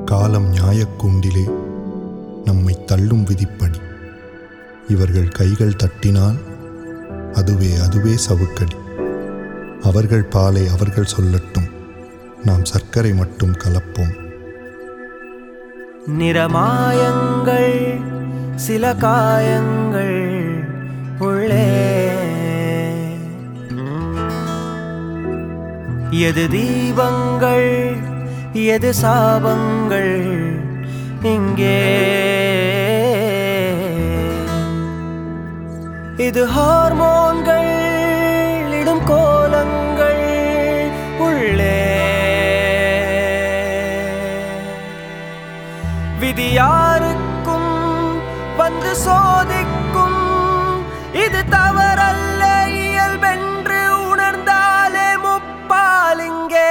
காலம் நியாயக்கூண்டிலே நம்மை தள்ளும் விதிப்படி இவர்கள் கைகள் தட்டினால் அதுவே அதுவே சவுக்கடி அவர்கள் பாலை அவர்கள் சொல்லட்டும் நாம் சர்க்கரை மட்டும் கலப்போம் நிறமாயங்கள் சில காயங்கள் உள்ளே எது தீபங்கள் எது சாபங்கள் இங்கே இது ஹார்மோன்கள் இடும் கோலங்கள் உள்ளே விதி யாருக்கும் வந்து சோதிக்கும் இது தவறல்ல இயல்பென்று உணர்ந்தாலே முப்பாலிங்கே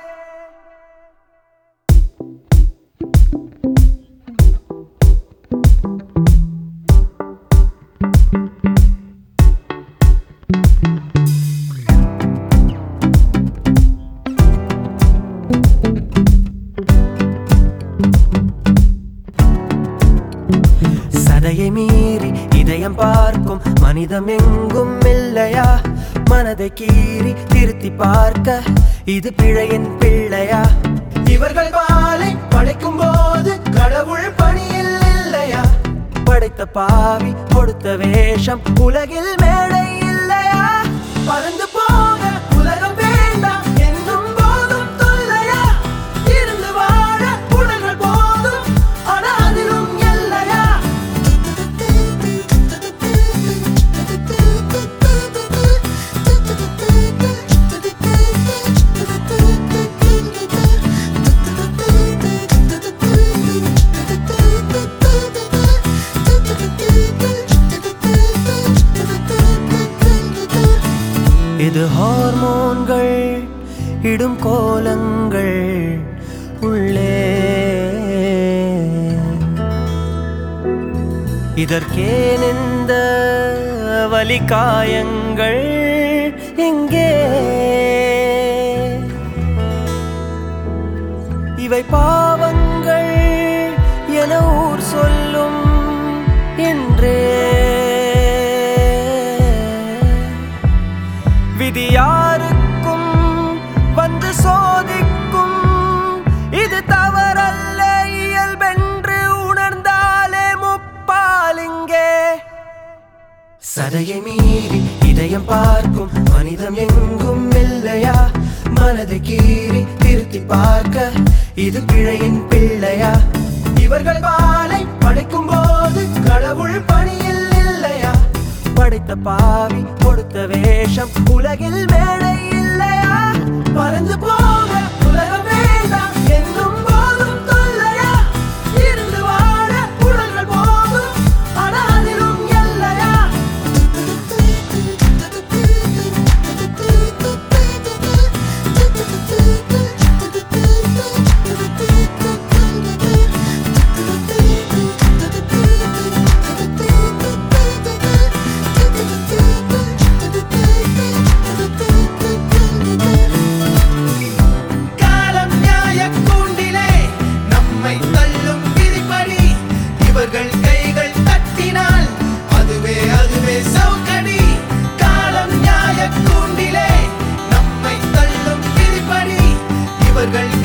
சதையை மீறி இதயம் பார்க்கும் மனிதம் எங்கும் இல்லையா மனதை கீறி திருத்தி பார்க்க இது பிழையின் பிள்ளையா இவர்கள் பாலை படைக்கும் போது கடவுள் பணியில் இல்லையா படைத்த பாவி கொடுத்த வேஷம் உலகில் மேடை இல்லையா பறந்து போக உலகம் வேண்டாம் என்னும் போதும் தொல்லையா இருந்து வாழ உலகள் போதும் ஆனா அதிலும் எல்லையா இது ஹார்மோன்கள் இடும் கோலங்கள் உள்ளே இதற்கேன் இந்த வலிகாயங்கள் எங்கே இவை பாவங்கள் என ஊர் சொல்லும் என்றே விதி யாருக்கும் வந்து சோதிக்கும் இது தவறல்ல இயல்பென்று உணர்ந்தாலே முப்பாலிங்கே சதையை மீறி இதயம் பார்க்கும் மனிதம் எங்கும் இல்லையா மனதை கீறி திருத்தி பார்க்க இது பிழையின் பிள்ளையா இவர்கள் பாலை படைக்கும் போது கடவுள் பணியில் இல்லையா படைத்த பாவி கொடுத்த வேஷம் உலகில் மேடை இல்லையா பறந்து போக உலகம் வேண்டாம் என்னும் போதும் தொல்லையா இருந்து வாழ உலகள் போதும் ஆனா அதிலும் எல்லையா காலம் நியாயக் கூண்டிலே நம்மை தள்ளும் விதிப்படி இவர்கள் கைகள் தட்டினால் அதுவே அதுவே சவுக்கடி காலம் நியாயக் கூண்டிலே நம்மை தள்ளும் விதிப்படி இவர்கள்